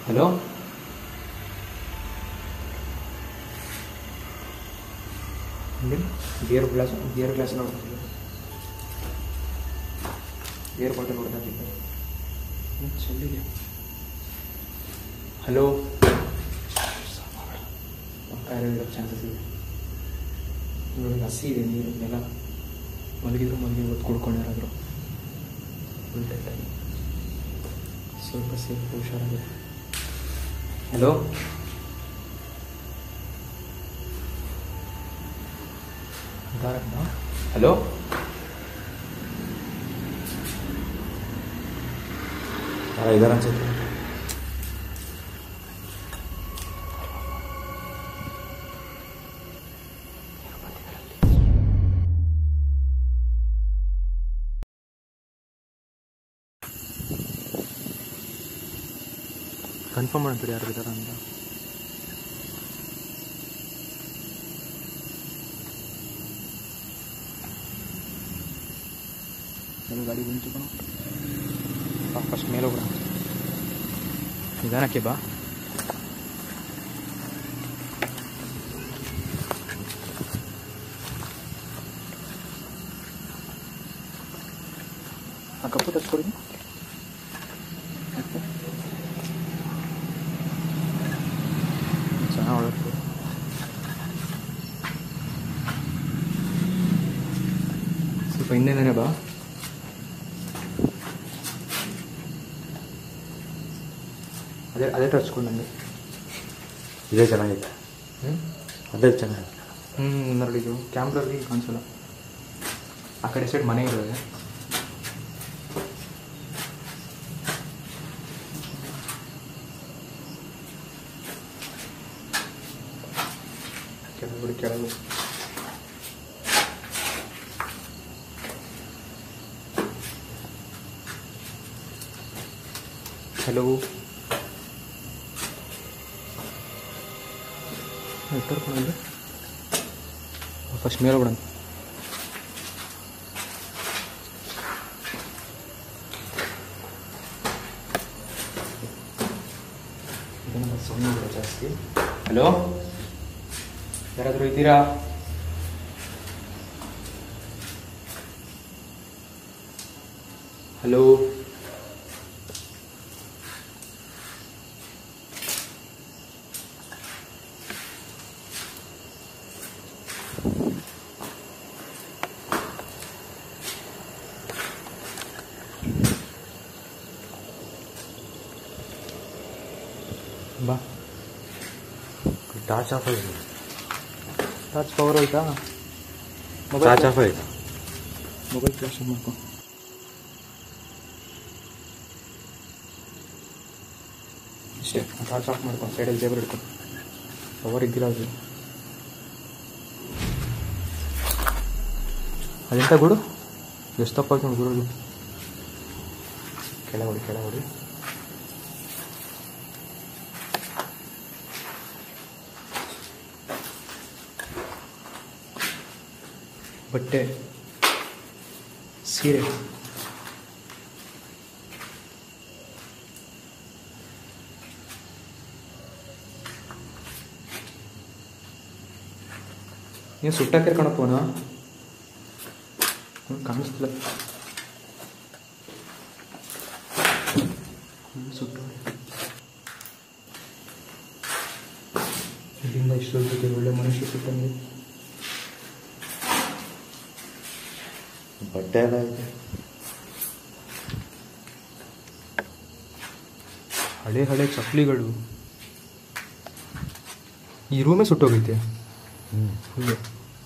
Hello beer glass beer glass ನೋಡ್ತೀನಿ beer bottle ನೋಡ್ತಾ ಚೆಲ್ಲಿಗೆ ಹಲೋ ಇರೋ ಚಾನ್ಸಸ್ ಇದೆ ನೋಡಿ ಹಸಿ ಇದೆ ನೀರು ನೆಲ ಮಲಗಿದ್ರು ಮಲಗಿ ಹೊತ್ತು ಕುಡ್ಕೊಂಡಿರೋದ್ರು ಫುಲ್ ಟೈಟಾಗಿ ಸ್ವಲ್ಪ ಸೇಫ್ ಹುಷಾರಾಗಿದೆ ಹಲೋ ಹಲೋ ಯಾರ ಇದಾರ ಅನ್ಸುತ್ತೆ ಕನ್ಫರ್ಮ್ ಮಾಡ್ತೀರಿ ಯಾರು ಇದಾರ ಅಂತ ಚಲೋ ಗಾಡಿ ಬಂತು ಕಣ ಬಾ ಫಸ್ಟ್ ಮೇಲೆ ಹೋಗೋಣ ನಿಧಾನಕ್ಕೆ ಬಾ ಆ ಕಪ್ಪು ತರ್ಸ್ಕೊಡಿ ಚೆನ್ನಾಗಿ ಒಳಗೆ ಸ್ವಲ್ಪ ಹಿಂದೆನೇ ಬಾ ಅದೇ ಅದೇ ತರ್ಸ್ಕೊಂಡು ನನಗೆ ಇದೇ ಚೆನ್ನಾಗಿದೆ ಹ್ಞೂ ಅದೇ ಚೆನ್ನಾಗಿದೆ ಹ್ಞೂ ನೋಡಿ ಇದು ಕ್ಯಾಮ್ರಲ್ಲಿ ಕಾಣಿಸಲ್ಲ ಆ ಕಡೆ ಸೈಡ್ ಮನೆ ಇರೋದೆ ಕೆಳಗಡೆ ಕೆಳಗೆ ಹಲೋ ಇಟ್ಟರ್ಕೊಂಡು ಫಸ್ಟ್ ಮೇಲೆ ಬಿಡೋಣ ಸೌಂಡ್ ಜಾಸ್ತಿ ಹಲೋ ಯಾರಾದರೂ ಇದ್ದೀರಾ ಹಲೋ ಬಾ ಟಾರ್ಚ್ ಆಫ್ ಆಗಿದೆ ಟಾರ್ಚ್ ಪವರ್ ಹೋಯ್ತಾ ಟಾರ್ಚ್ ಆಫ್ ಆಯ್ತು ಮೊಬೈಲ್ ಫ್ಲಾಶ್ ಮಾಡ್ಕೊ ಇಷ್ಟೇ ಟಾರ್ಚ್ ಆಫ್ ಮಾಡ್ಕೊ ಸೈಡಲ್ಲಿ ಜೇಬರ್ ಹಿಡ್ಕೊ ಪವರ್ ಇದ್ದಿಲ್ಲ ಅದು ಅದೆಂತ ಗುಡು ಎಷ್ಟು ತಪ್ಪಾಯ್ತು ನೋಡಿ ಗುರು ಕೆಳ ಹೊಡಿ ಕೆಳ ಹೊಡಿ ಬಟ್ಟೆ ಸೀರೆ ನೀವು ಸುಟ್ಟಾಕಿರ್ ಕಣ ಫೋನ ಕಾಣಿಸ್ತಿಲ್ಲ ಹ್ಮ್, ಸುಟ್ಟು ಇಲ್ಲಿಂದ ಇಷ್ಟು ಜೊತೆ ಒಳ್ಳೆ ಮನುಷ್ಯ ಸುಟ್ಟಂಗೆ ಬಟ್ಟೆ ಎಲ್ಲ ಇದೆ ಹಳೆ ಹಳೆ ಚಪ್ಪಲಿಗಳು ಈ ರೂಮೇ ಸುಟ್ಟೋಗೈತೆ ಹ್ಞೂ ಫುಲ್ಲು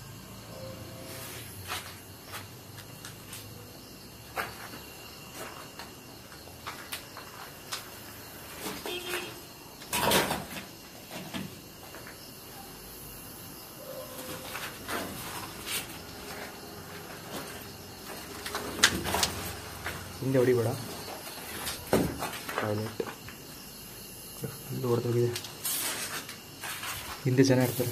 ಹಿಂದೆ ಹೊಡಿಬೇಡ ಟಾಯ್ಲೆಟ್ ಫುಲ್ ಹೊಡೆದೋಗಿದೆ ಹಿಂದೆ ಜನ ಇರ್ತಾರೆ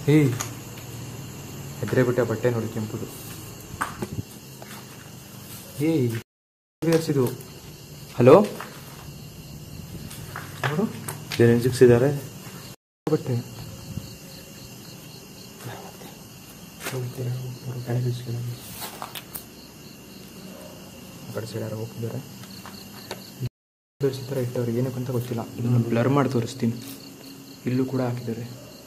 ಏಯ್ ಹೆದ್ರೆ ಬಿಟ್ಟೆ ಬಟ್ಟೆ ನೋಡಿ ಕೆಂಪುದು ಏಯ್ ಇದು ಹಲೋ ನೋಡು ಏನೇನು ಸಿಕ್ಸಿದ್ದಾರೆ ಬಟ್ಟೆ ಕಡೆ ಸೈಡ್ ಯಾರೋ ಹೋಗ್ತಿದ್ದಾರೆ ತೋರಿಸಿದ್ದಾರೆ ಇಟ್ಟವ್ರು ಏನಕ್ಕಂತ ಗೊತ್ತಿಲ್ಲ ಇದನ್ನು ಬ್ಲರ್ ಮಾಡಿ ತೋರಿಸ್ತೀನಿ ಇಲ್ಲೂ ಕೂಡ ಹಾಕಿದ್ದಾರೆ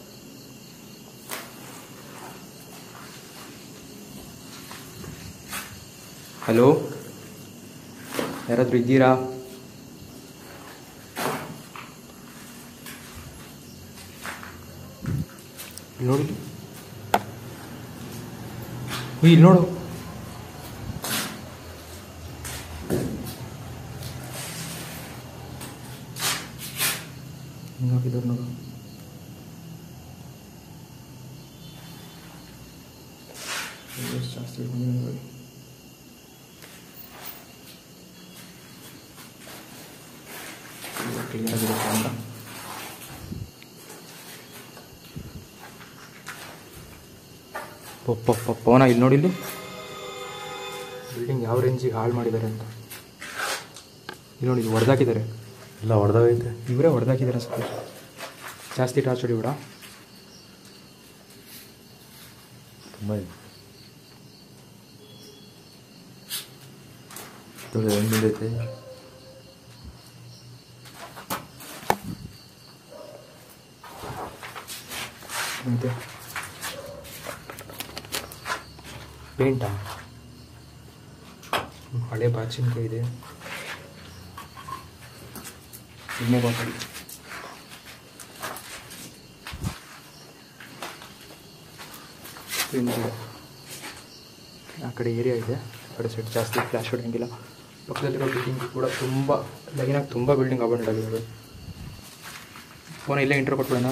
ಹಲೋ ಯಾರಾದರೂ ಇದ್ದೀರಾ ಇಲ್ಲಿ ನೋಡಿ ಉಯ್, ಇಲ್ಲಿ ನೋಡು ಹಿಂಗ್ ಹಾಕಿದ್ದಾರೆ ನೋಡು ಎಷ್ಟು ಜಾಸ್ತಿ ಬಂದಿದೆ ನೋಡಿ ಕ್ಲಿಯರ್ ಆಗಿದೆ ಕ್ಯಾಮ್ರಾ ಪಪ್ಪ ಪವನ ಇಲ್ಲಿ ನೋಡಿ ಇಲ್ಲಿ ಬಿಲ್ಡಿಂಗ್ ಯಾವ ರೇಂಜಿಗೆ ಹಾಳು ಮಾಡಿದ್ದಾರೆ ಅಂತ ಇಲ್ಲಿ ನೋಡಿ ಇದು ಹೊಡೆದಾಕಿದ್ದಾರೆ ಎಲ್ಲ ಹೊಡೆದಾಗೈತೆ ಇವರೇ ಹೊಡೆದಾಕಿದ್ದಾರೆ ಸರ್ ಜಾಸ್ತಿ ಟಾರ್ಚ್ ಹೊಡಿಬೇಡ ತುಂಬ ಇದೆ ನೋಡಿ ಹೆಂಗ್ ನಿಂದೈತೆ ಮತ್ತೆ ಪೇಂಟಾ ಹಳೆ ಬಾಚಿನ್ಕಾಯಿ ಇದೆ ಎಣ್ಣೆ ಬಾಟಲ್ ಪೇಂಟ್ ಇದೆ ಆ ಕಡೆ ಏರಿಯಾ ಇದೆ ಆ ಕಡೆ ಸೈಡ್ ಜಾಸ್ತಿ ಫ್ಲ್ಯಾಶ್ ಹೊಡೆಯಂಗಿಲ್ಲ ಪಕ್ಕದಲ್ಲಿರೋ ಬಿಲ್ಡಿಂಗ್ ಕೂಡ ತುಂಬ ಲೈನಾಗಿ ತುಂಬ ಬಿಲ್ಡಿಂಗ್ ಅಬಂಡ್ ಆಗಿದ್ದಾವೆ ಫೋನ್ ಇಲ್ಲೇ ಇಂಟ್ರ್ ಕೊಟ್ಬಿಡೋಣ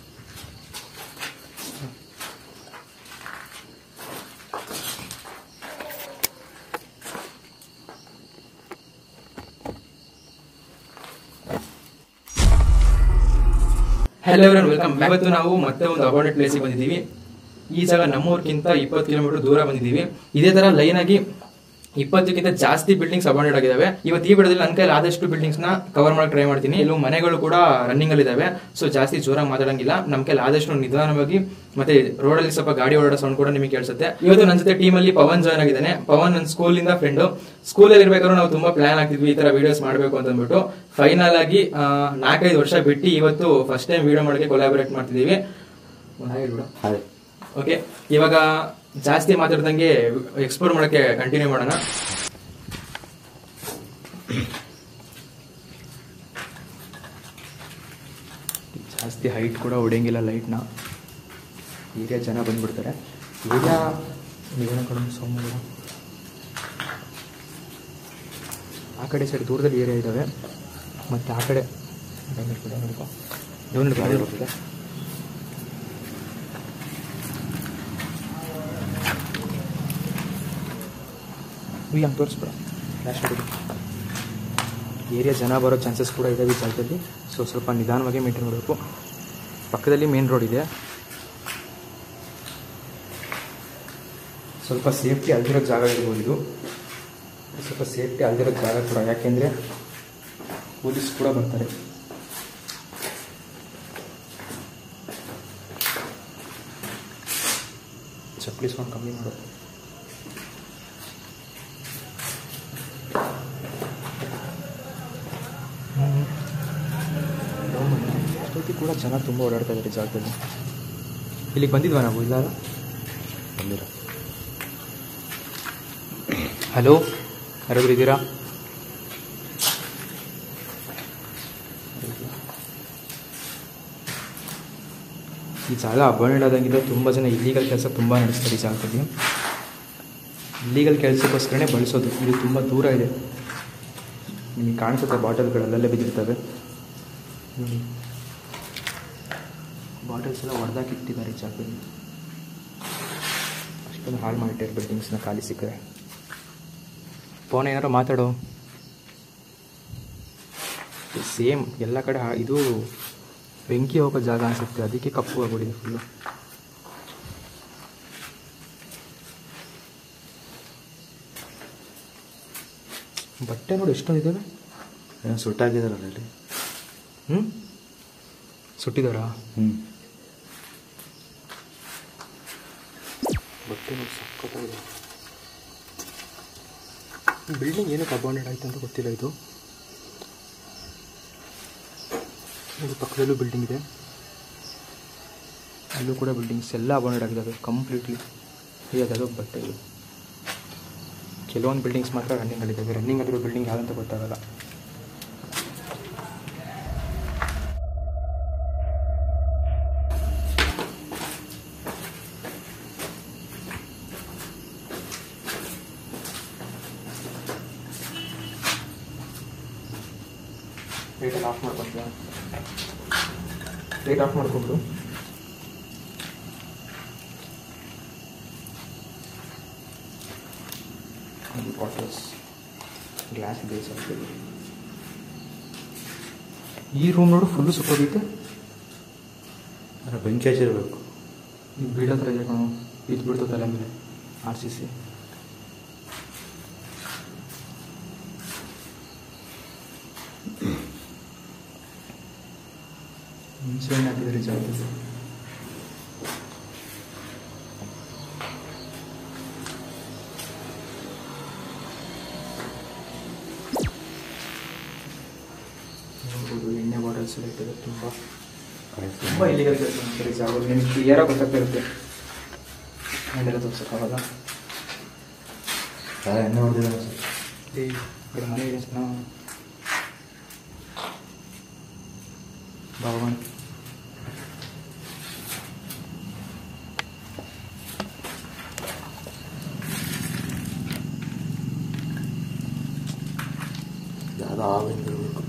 ಹಲೋ ಎವ್ರನ್ ವೆಲ್ಕಮ್ ಬ್ಯಾಕ್ ಇವತ್ತು ನಾವು ಮತ್ತೆ ಒಂದು ಅಬಾರ್ಡೆಡ್ ಪ್ಲೇಸಿಗೆ ಬಂದಿದ್ದೀವಿ ಈ ಜಾಗ ನಮ್ಮೂರ್ಗಿಂತ ಇಪ್ಪತ್ತು ಕಿಲೋಮೀಟರ್ ದೂರ ಬಂದಿದ್ದೀವಿ ಇದೇ ತರ ಲೈನ್ ಆಗಿ ಇಪ್ಪತ್ತಕ್ಕಿಂತ ಜಾಸ್ತಿ ಬಿಲ್ಡಿಂಗ್ಸ್ ಅಬಾರ್ಡೆಡ್ ಆಗಿದಾವೆ ಇವತ್ತು ಈ ವಿಡಿಯೋದಲ್ಲಿ ನನ್ನ ಕೈಲಿ ಆದಷ್ಟು ಬಿಲ್ಡಿಂಗ್ಸ್ ನ ಕವರ್ ಮಾಡಕ್ ಟ್ರೈ ಮಾಡ್ತೀನಿ ಇಲ್ಲೂ ಮನೆಗಳು ಕೂಡ ರನ್ನಿಂಗ್ ಅಲ್ಲಿ ಇದಾವೆ ಸೊ ಜಾಸ್ತಿ ಜೋರಾಗಿ ಮಾತಾಡಂಗಿಲ್ಲ ನಮ್ಮ ಕೈಲಿ ಆದಷ್ಟು ನಿಧಾನವಾಗಿ ಮತ್ತೆ ರೋಡಲ್ಲಿ ಸ್ವಲ್ಪ ಗಾಡಿ ಓಡಾಡೋ ಸೌಂಡ್ ಕೂಡ ನಿಮಗೆ ಕೇಳಿಸುತ್ತೆ ಇವತ್ತು ನನ್ನ ಜೊತೆ ಟೀಮ್ ಅಲ್ಲಿ ಪವನ್ ಜಾಯ್ನ್ ಆಗಿದ್ದಾನೆ ಪವನ್ ನನ್ನ ಸ್ಕೂಲ್ ಇಂದ ಫ್ರೆಂಡ್ ಸ್ಕೂಲ್ ಅಲ್ಲಿ ಇರ್ಬೇಕಾದ್ರೆ ನಾವು ತುಂಬಾ ಪ್ಲಾನ್ ಆಗ್ತಿದ್ವಿ ಈ ತರ ವಿಡಿಯೋಸ್ ಮಾಡಬೇಕು ಅಂತ ಅಂದ್ಬಿಟ್ಟು ಫೈನಲ್ ಆಗಿ ಆ, ನಾಲ್ಕೈದು ವರ್ಷ ಬಿಟ್ಟು ಇವತ್ತು ಫಸ್ಟ್ ಟೈಮ್ ವಿಡಿಯೋ ಮಾಡೋಕೆ ಕೊಲಾಬರೇಟ್ ಮಾಡ್ತಿದೀವಿ ಒಂದ್ ಹಾಯ್ ಹೇಳ್ಬಿಡು. ಹಾಯ್ ಓಕೆ ಇವಾಗ ಜಾಸ್ತಿ ಮಾತಾಡ್ದಂಗೆ ಎಕ್ಸ್ಪ್ಲೋರ್ ಮಾಡಕ್ಕೆ ಕಂಟಿನ್ಯೂ ಮಾಡೋಣ ಜಾಸ್ತಿ ಹೈಟ್ ಕೂಡ ಹೊಡೆಯಂಗಿಲ್ಲ ಲೈಟ್ನ ಏರಿಯಾ ಜನ ಬಂದ್ಬಿಡ್ತಾರೆ ಏರಿಯಾ ನೀವೇನೋ ಕಡೆ ಸೌಮ್ಯ ಆ ಕಡೆ ಸೈಡ್ ದೂರದಲ್ಲಿ ಏರಿಯಾ ಇದ್ದಾವೆ ಮತ್ತು ಆ ಕಡೆ ನೋಡ್ಕೊ ದೇವನ ಗಾಡಿ ಬರ್ತಿದೆ ಈ ಹಂಗೆ ತೋರಿಸ್ಬಿಡ ಫ್ಲ್ಯಾಶ್ ಹೊಡಿದು ಏರಿಯಾ ಜನ ಬರೋ ಚಾನ್ಸಸ್ ಕೂಡ ಇದ್ದಾವೆ ಈ ಜಾಗದಲ್ಲಿ ಸೊ ಸ್ವಲ್ಪ ನಿಧಾನವಾಗಿ ಮೇಂಟೈನ್ ಮಾಡಬೇಕು ಪಕ್ಕದಲ್ಲಿ ಮೇನ್ ರೋಡ್ ಇದೆ ಸ್ವಲ್ಪ ಸೇಫ್ಟಿ ಅಲ್ದಿರೋ ಜಾಗ ಇರ್ಬೋದು ಇದು ಸ್ವಲ್ಪ ಸೇಫ್ಟಿ ಅಲ್ದಿರೋ ಜಾಗ ಕೂಡ ಯಾಕೆಂದರೆ ಪೊಲೀಸ್ ಕೂಡ ಬರ್ತಾರೆ ಚಪ್ಪಲಿ ಸೌಂಡ್ ಕಮ್ಮಿ ಮಾಡು ಅಷ್ಟೊತ್ತಿಗೆ ಕೂಡ ಜನ ತುಂಬ ಓಡಾಡ್ತಾ ಇದ್ದಾರೆ ಈ ಜಾಗದಲ್ಲಿ ಇಲ್ಲಿಗೆ ಬಂದಿದ್ವಾ ನಾವು ಇಲ್ಲ ಅಲ್ಲ? ಬಂದಿರ ಹಲೋ ಯಾರಾದ್ರೂ ಇದ್ದೀರಾ ಈ ಜಾಗ ಅಬಂಡ್ ಆದಂಗಿದೆ ತುಂಬ ಜನ ಇಲ್ಲೀಗಲ್ ಕೆಲಸ ತುಂಬ ನಡೆಸ್ತಾರೆ ಈ ಜಾಗದಲ್ಲಿ ಇಲ್ಲೀಗಲ್ ಕೆಲಸಕ್ಕೋಸ್ಕರನೇ ಬಳಸೋದು ಇದು ತುಂಬ ದೂರ ಇದೆ ನಿಮಗೆ ಕಾಣಿಸುತ್ತೆ ಬಾಟಲ್ಗಳು ಅಲ್ಲಲ್ಲೇ ಬಿದ್ದಿರ್ತವೆ ನೋಡಿ ಬಾಟಲ್ಸ್ ಎಲ್ಲ ಹೊಡೆದಾಕಿಟ್ಟಿದ್ದಾರೆ ಈ ಜಾಗದಲ್ಲಿ ಅಷ್ಟೊಂದು ಹಾಳು ಮಾಡಿಟ್ಟಿರೋ ಬಿಲ್ಡಿಂಗ್ಸ್ನ ಖಾಲಿ ಸಿಕ್ಕರೆ ಫೋನ್ ಏನಾರು ಮಾತಾಡು ಸೇಮ್ ಎಲ್ಲ ಕಡೆ ಹಾ- ಇದು ಬೆಂಕಿ ಹೋಗೋ ಜಾಗ ಅನಿಸುತ್ತೆ ಅದಕ್ಕೆ ಕಪ್ಪು ಆಗ್ಬಿಟ್ಟಿದೆ ಫುಲ್ಲು ಬಟ್ಟೆ ನೋಡಿ ಎಷ್ಟೊಂದಿದ್ದಾವೆ ಏನೋ ಸುಟ್ಟಾಕಿದಾರಲ್ಲ ಇಲ್ಲಿ ಹ್ಞೂ ಸುಟ್ಟಿದಾರಾ ಹ್ಞೂ ಬಟ್ಟೆ ನೋಡಿ ಸಕ್ಕತ್ತಾಗಿದೆ ಬಿಲ್ಡಿಂಗ್ ಏನಕ್ಕೆ ಅಬಾಂಡೆಡ್ ಆಯ್ತು ಅಂತ ಗೊತ್ತಿಲ್ಲ ಇದು ಇದು ಪಕ್ಕದಲ್ಲೂ ಬಿಲ್ಡಿಂಗ್ ಇದೆ ಅಲ್ಲೂ ಕೂಡ ಬಿಲ್ಡಿಂಗ್ಸ್ ಎಲ್ಲ ಅಬಾಂಡೆಡ್ ಆಗಿದ್ದಾವೆ ಕಂಪ್ಲೀಟ್ಲಿ ಅದು ಬಟ್ಟೆಗಳು ಕೆಲವೊಂದು ಬಿಲ್ಡಿಂಗ್ಸ್ ಮಾತ್ರ ರನ್ನಿಂಗಲ್ಲಿದ್ದಾವೆ ರನ್ನಿಂಗ್ ಆಗಿರೋ ಬಿಲ್ಡಿಂಗ್ ಯಾವ್ದಂತ ಗೊತ್ತಾಗಲ್ಲ ಲೈಟಲ್ಲಿ ಆಫ್ ಮಾಡ್ಕೊತೀಯ ಲೈಟ್ ಆಫ್ ಮಾಡ್ಕೊಬಿಡು ಒಂದು ಬಾಟಲ್ಸ್ ಗ್ಲಾಸ್ ಇದೆ ಸ್ವಲ್ಪ ಈ ರೂಮ್ ನೋಡು ಫುಲ್ಲು ಸುತ್ತೋಗೈತೆ ಅಲ್ಲ ಬೆಂಕಿ ಹಚ್ಚಿರ್ಬೇಕು ಈಗ ಬೀಳೋ ಥರ ಇದೆ ಕಣೋ ಇದು ಬಿಡ್ತು ತಲೆ ಮೇಲೆ ಆರ್ ಸಿ ಸಿ ಹುಣಸೆ ಹಣ್ಣು ಹಾಕಿದ್ರೆ ಜಾಸ್ತಿ ನೋಡ್ಬೋದು ಎಣ್ಣೆ ಬಾಟಲ್ಸ್ ಎಲ್ಲ ಇಟ್ಟಿದೆ ತುಂಬ ತುಂಬ ಇಲ್ಲಿಗಲ್ ಕೆಲಸ ಸರಿ ಜಾಗ ನಿಮ್ಗೆ ಕ್ಲಿಯರಾಗಿ ಗೊತ್ತಾಗ್ತಾ ಇರುತ್ತೆ ಅದೆಲ್ಲ ತೋರ್ಸೋಕ್ಕಾಗಲ್ಲ ಯಾರ ಎಣ್ಣೆ ಹೊಡೆದಿದ್ದಾರೆ ಸರ್ ಈ ಕಡೆ ಮನೆ ಇದೆ ಜನ ಭಗವಾನ್ ಯಾವುದೋ ಆವಿಂದ ಇರಬೇಕು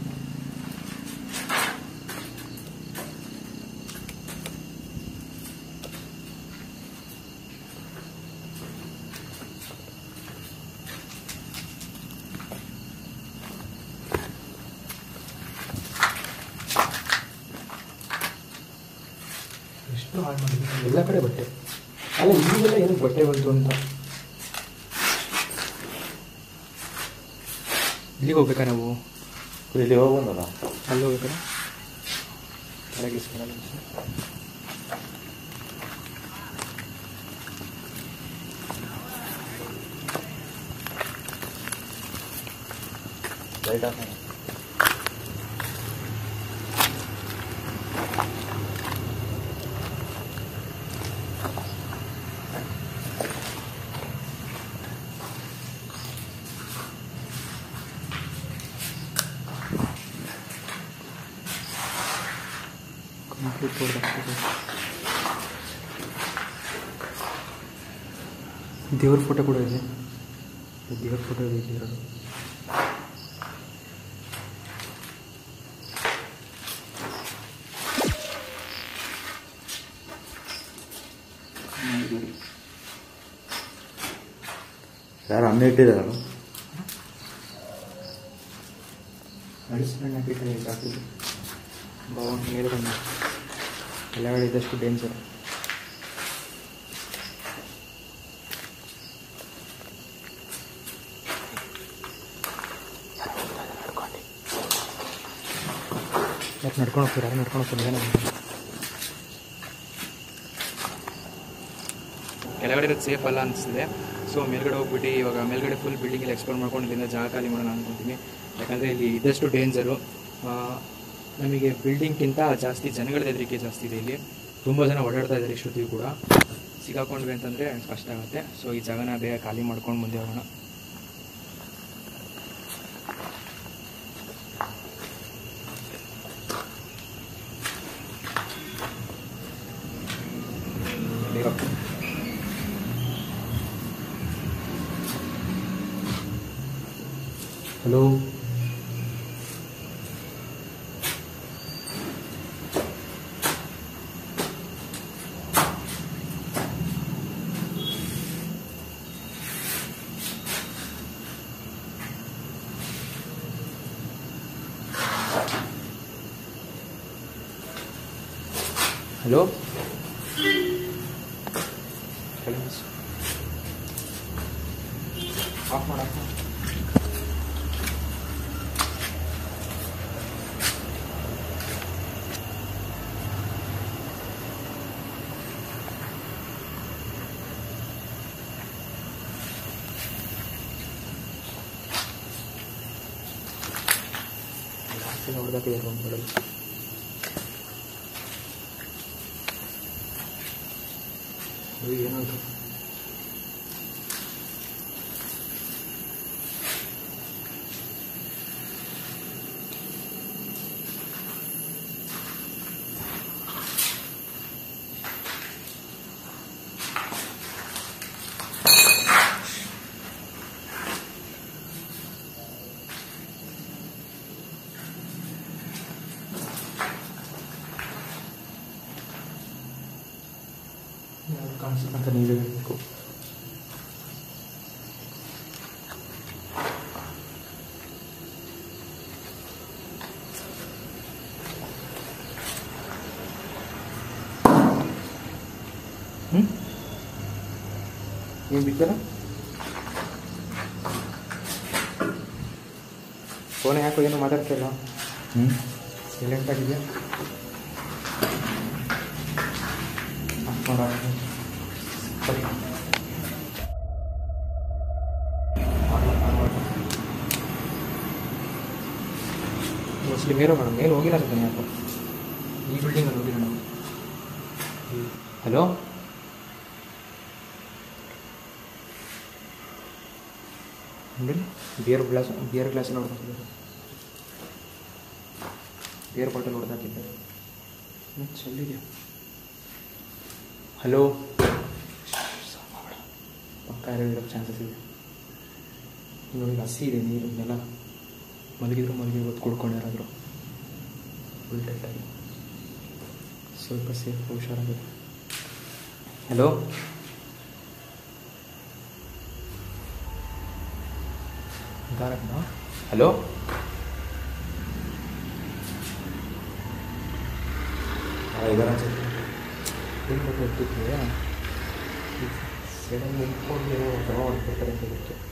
ಎಷ್ಟು ಹಾಳು ಮಾಡಿದ್ರು ಎಲ್ಲ ಕಡೆ ಬಟ್ಟೆ ಅಲ್ಲ ಈಗೆಲ್ಲ ಏನಕ್ಕೆ ಬಟ್ಟೆ ಬಂತು ಅಂತ ಇಲ್ಲಿಗೆ ಹೋಗ್ಬೇಕಾ ನಾವು ಇಲ್ಲಿ ಹೋಗ್ಬಂದಲ್ಲ ಅಲ್ಲಿ ಹೋಗ್ಬೇಕಾ ಕೆಳಗೆ ಇಸ್ಕೊಳ್ಳಲ್ಲ ಲೈಟ್ ಆಫ್ ಕಂಪ್ಲೀಟ್ ಹೊಡೆದಾಗ್ತದೆ ದೇವ್ರ ಫೋಟೋ ಕೂಡ ಇದೆ ದೇವ್ರ ಫೋಟೋ ಇದೆ ಇಲ್ಲಿ ಇರೋದು ಯಾರು ಅನ್ನ ಇಟ್ಟಿದ್ದಾರಲ್ಲ ಮೆಡಿಸಿನ್ ಹಾಕಿಟ್ಟರೆ ಜಾಸ್ತಿ ಭವನ್ ಮೇಲ್ಗಡೆ ಕೆಳಗಡೆ ಇದ್ದಷ್ಟು ಡೇಂಜರ್ ಯಾಕೆ ನಡ್ಕೊಂಡು ಹೋಗ್ತೀರಾ ಯಾರು ನಡ್ಕೊಂಡು ಹೋಗ್ತಾರೆ ಏನೋ ಕೆಳಗಡೆ ಇರೋದು ಸೇಫ್ ಅಲ್ಲ ಅನಿಸ್ತಿದೆ ಸೊ ಮೇಲ್ಗಡೆ ಹೋಗ್ಬಿಟ್ಟು ಇವಾಗ ಮೇಲ್ಗಡೆ ಫುಲ್ ಬಿಲ್ಡಿಂಗಲ್ಲಿ ಎಕ್ಸ್ಪ್ಲೋರ್ ಮಾಡ್ಕೊಂಡು ಇಲ್ಲಿಂದ ಜಾಗ ಖಾಲಿ ಮಾಡೋಣ ಅನ್ಕೊತೀನಿ ಯಾಕಂದರೆ ಇಲ್ಲಿ ಇದ್ದಷ್ಟು ಡೇಂಜರು ನಮಗೆ ಬಿಲ್ಡಿಂಗ್ಗಿಂತ ಜಾಸ್ತಿ ಜನಗಳ ಹೆದರಿಕೆ ಜಾಸ್ತಿ ಇದೆ ಇಲ್ಲಿ ತುಂಬ ಜನ ಓಡಾಡ್ತಾ ಇದ್ದಾರೆ ಇಷ್ಟೊತ್ತಿಗೂ ಕೂಡ ಸಿಗಾಕೊಂಡ್ವಿ ಅಂತಂದರೆ ಕಷ್ಟ ಆಗುತ್ತೆ ಸೊ ಈ ಜಾಗನ ಬೇಗ ಖಾಲಿ ಮಾಡ್ಕೊಂಡು ಮುಂದೆ ಹೋಗೋಣ ಬೇಗ ಹಲೋ ಹಲೋ ಆಫ್ ಮಾಡ ಹೊಡೆದಾಕಿದೆ ರೂಮ್ಗಳಲ್ಲಿ ಏನಾದ್ರು ಯಾವ್ದು ಕಾಣಿಸುತ್ತೆ ಅಂತ ನೀವೇ ಹೇಳಬೇಕು ಹ್ಞೂ ಏನು ಬಿತ್ತಲ್ಲ ಫೋನ್ ಯಾಕೋ ಏನು ಮಾತಾಡ್ತಿಲ್ಲ ಹ್ಞೂ ಸೈಲೆಂಟ್ ಆಗಿದೆಯಾ ಆಫ್ ಮಾಡು, ಆಫ್ ಮಾಡು. ಸರಿ. ಮಾಡು, ಮಾಡು, ಮಾಡು. ಮೋಸ್ಟ್ಲಿ ಮೇರೋ ಮೇಡಮ್ ಮೇಲೆ ಹೋಗಿಲ್ಲ ಅನ್ಸುತ್ತೆ ಯಾಕೋ ಈ ಬಿಲ್ಡಿಂಗಲ್ಲಿ ಹೋಗಿಲ್ಲ ನಾವು ಹಲೋ ನೋಡಿ ಬಿಯರ್ ಗ್ಲಾಸ್ ಬಿಯರ್ ಗ್ಲಾಸ್ ನೋಡ್ಕೊಂಡಿದ್ದಾರೆ ಬಿಯರ್ ಬಾಟಲ್ ಹೊಡೆದಾಕಿದ್ದಾರೆ ಚೆಲ್ಲಿದೆಯಾ ಹಲೋ ಪಕ್ಕ ಯಾರೋ ಇರೋ ಚಾನ್ಸಸ್ ಇದೆ ನೋಡಿ ಹಸಿ ಇದೆ ನೀರು ನೆಲ ಮಲಗಿದ್ರು ಮಲಗಿ ಹೊತ್ತು ಕುಡ್ಕೊಂಡು ಯಾರಾದರೂ ಫುಲ್ ಟೈಟಾಗಿ ಸ್ವಲ್ಪ ಸೇಫ್ ಹುಷಾರಾಗಿದೆ ಹಲೋ ದಾರಣ್ಣ ಹಲೋ ಇದಾರೆ ಅನ್ಸುತ್ತೆ ಏನು ಗೊತ್ತಿಟ್ಟಿದ್ದೆ ಸಡನ್ ನಿಂತ್ಕೊಂಡು ಏನೋ ಡ್ರಾ ಮಾಡ್ಕೊಡ್ತಾರೆ ಅಂತ ಅದಕ್ಕೆ